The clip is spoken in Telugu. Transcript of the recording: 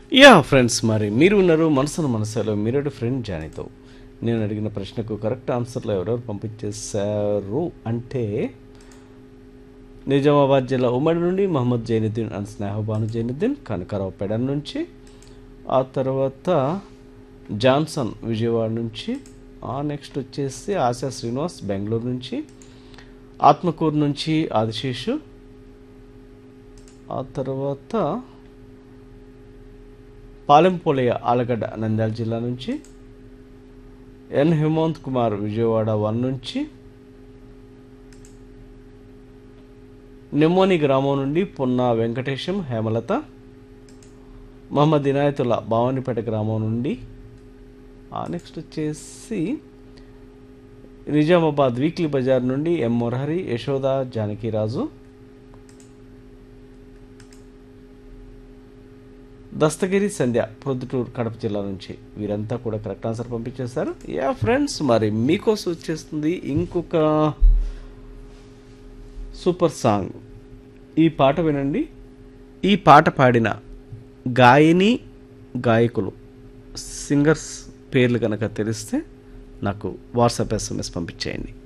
యా ఫ్రెండ్స్ మరి మీరు ఉన్నారు మనసును మనసులో మీరడు ఫ్రెండ్ జానీతో నేను అడిగిన ప్రశ్నకు కరెక్ట్ ఆన్సర్లో ఎవరెవరు పంపించేశారు అంటే నిజామాబాద్ జిల్లా ఉమ్మడి నుండి మహమ్మద్ జైనుద్దీన్ అండ్ స్నేహబాను జైనుద్దీన్ కనకరావు పెడన్ నుంచి ఆ తర్వాత జాన్సన్ విజయవాడ నుంచి ఆ నెక్స్ట్ వచ్చేసి ఆశా శ్రీనివాస్ బెంగళూరు నుంచి ఆత్మకూరు నుంచి ఆదిశేషు ఆ తర్వాత పాలెంపోలయ్య ఆలగడ్డ నంద్యాల జిల్లా నుంచి ఎన్ హేమంత్ కుమార్ విజయవాడ వన్ నుంచి నెమ్మోని గ్రామం నుండి పున్నా వెంకటేశం హేమలత మహమ్మద్ ఇనాయతుల్లా భావనిపేట గ్రామం నుండి ఆ నెక్స్ట్ వచ్చేసి నిజామాబాద్ వీక్లీ బజార్ నుండి ఎం మురహరి యశోద జానకిరాజు దస్తగిరి సంధ్య ప్రొద్దుటూరు కడప జిల్లా నుంచి వీరంతా కూడా కరెక్ట్ ఆన్సర్ పంపించేశారు యా ఫ్రెండ్స్ మరి మీకోసం వచ్చేస్తుంది ఇంకొక సూపర్ సాంగ్ ఈ పాట వినండి ఈ పాట పాడిన గాయని గాయకులు సింగర్స్ పేర్లు కనుక తెలిస్తే నాకు వాట్సాప్ ఎస్ఎంఎస్ పంపించేయండి